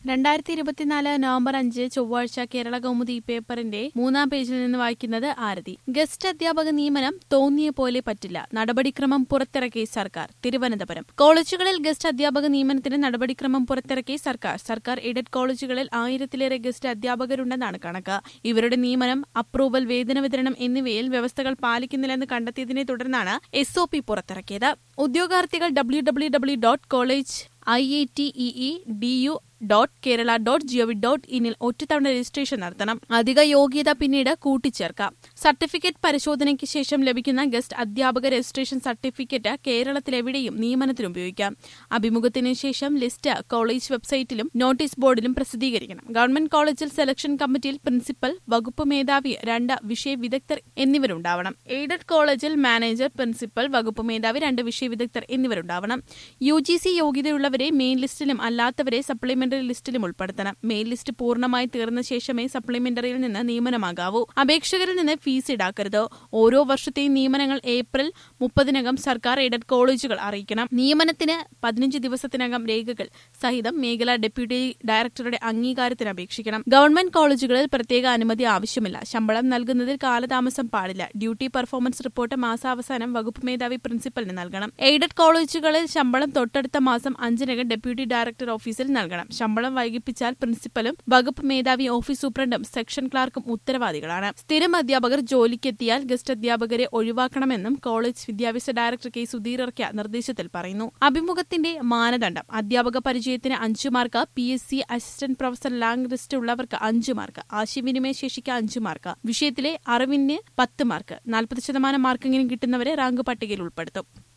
രണ്ടായിരത്തി ഇരുപത്തിനാല് നവംബർ അഞ്ച് ചൊവ്വാഴ്ച കേരള കൗമുദി പേപ്പറിന്റെ മൂന്നാം പേജിൽ നിന്ന് വായിക്കുന്നത് ആരതി ഗസ്റ്റ് അധ്യാപക നിയമനം തോന്നിയ പോലെ പറ്റില്ല നടപടിക്രമം പുറത്തിറക്കി സർക്കാർ തിരുവനന്തപുരം കോളേജുകളിൽ ഗസ്റ്റ് അധ്യാപക നിയമനത്തിന് നടപടിക്രമം പുറത്തിറക്കി സർക്കാർ സർക്കാർ എയ്ഡഡ് കോളേജുകളിൽ ആയിരത്തിലേറെ ഗസ്റ്റ് അധ്യാപകരുണ്ടെന്നാണ് കണക്ക് ഇവരുടെ നിയമനം അപ്രൂവൽ വേതന വിതരണം എന്നിവയിൽ വ്യവസ്ഥകൾ പാലിക്കുന്നില്ലെന്ന് കണ്ടെത്തിയതിനെ തുടർന്നാണ് എസ് ഒ പി പുറത്തിറക്കിയത് ഉദ്യോഗാർത്ഥികൾ W W W dot college I I T E D U dot Kerala dot G O V dot ഇനിൽ ഒറ്റത്തവണ രജിസ്ട്രേഷൻ നടത്തണം അധിക യോഗ്യത പിന്നീട് കൂട്ടിച്ചേർക്കാം സർട്ടിഫിക്കറ്റ് പരിശോധനയ്ക്ക് ശേഷം ലഭിക്കുന്ന ഗസ്റ്റ് അധ്യാപക രജിസ്ട്രേഷൻ സർട്ടിഫിക്കറ്റ് കേരളത്തിലെവിടെയും നിയമനത്തിന് ഉപയോഗിക്കാം അഭിമുഖത്തിന് ശേഷം ലിസ്റ്റ് കോളേജ് വെബ്സൈറ്റിലും നോട്ടീസ് ബോർഡിലും പ്രസിദ്ധീകരിക്കണം ഗവൺമെന്റ് കോളേജിൽ സെലക്ഷൻ കമ്മിറ്റിയിൽ പ്രിൻസിപ്പൽ വകുപ്പ് മേധാവി രണ്ട് വിഷയ വിദഗ്ധർ എന്നിവരുണ്ടാവണം എയ്ഡഡ് കോളേജിൽ മാനേജർ പ്രിൻസിപ്പൽ വകുപ്പ് മേധാവി രണ്ട് വിഷയ വിദഗ്ധർ എന്നിവരുണ്ടാവണം യു ജി സി യോഗ്യതയുള്ളവരെ മെയിൻ ലിസ്റ്റിലും അല്ലാത്തവരെ സപ്ലിമെന്ററി ലിസ്റ്റിലും ഉൾപ്പെടുത്തണം മെയിൻ ലിസ്റ്റ് പൂർണ്ണമായി തീർന്ന ശേഷമേ സപ്ലിമെന്ററിയിൽ നിന്ന് നിയമനമാകാവൂ അപേക്ഷകരിൽ നിന്ന് ഫീസ് ഈടാക്കരുത് ഓരോ വർഷത്തെയും നിയമനങ്ങൾ ഏപ്രിൽ മുപ്പതിനകം സർക്കാർ എയ്ഡഡ് കോളേജുകൾ അറിയിക്കണം നിയമനത്തിന് പതിനഞ്ച് ദിവസത്തിനകം രേഖകൾ സഹിതം മേഖലാ ഡെപ്യൂട്ടി ഡയറക്ടറുടെ അംഗീകാരത്തിന് അപേക്ഷിക്കണം ഗവൺമെന്റ് കോളേജുകളിൽ പ്രത്യേക അനുമതി ആവശ്യമില്ല ശമ്പളം നൽകുന്നതിൽ കാലതാമസം പാടില്ല ഡ്യൂട്ടി പെർഫോമൻസ് റിപ്പോർട്ട് മാസാവസാനം വകുപ്പ് മേധാവി പ്രിൻസിപ്പലിന് നൽകണം എയ്ഡഡ് കോളേജുകളിൽ ശമ്പളം തൊട്ടടുത്ത മാസം അഞ്ചിനകം ഡെപ്യൂട്ടി ഡയറക്ടർ ഓഫീസിൽ നൽകണം ശമ്പളം വൈകിപ്പിച്ചാൽ പ്രിൻസിപ്പലും വകുപ്പ് മേധാവി ഓഫീസ് സൂപ്രണ്ടും സെക്ഷൻ ക്ലാർക്കും ഉത്തരവാദികളാണ് സ്ഥിരം അധ്യാപകർ ജോലിക്കെത്തിയാൽ ഗസ്റ്റ് അധ്യാപകരെ ഒഴിവാക്കണമെന്നും കോളേജ് വിദ്യാഭ്യാസ ഡയറക്ടർ കെ സുധീർ ഇറക്കിയ നിർദ്ദേശത്തിൽ പറയുന്നു അഭിമുഖത്തിന്റെ മാനദണ്ഡം അധ്യാപക പരിചയത്തിന് അഞ്ചു mark P S C assistant professor ലാങ് ലിസ്റ്റ് ഉള്ളവർക്ക് അഞ്ചു മാർക്ക് ആശയവിനിമയ ശേഷിക്ക് അഞ്ചു മാർക്ക് വിഷയത്തിലെ അറിവിന് പത്ത് മാർക്ക് നാൽപ്പത് ശതമാനം മാർക്കെങ്കിലും കിട്ടുന്നവരെ റാങ്ക് പട്ടികയിൽ ഉൾപ്പെടുത്തും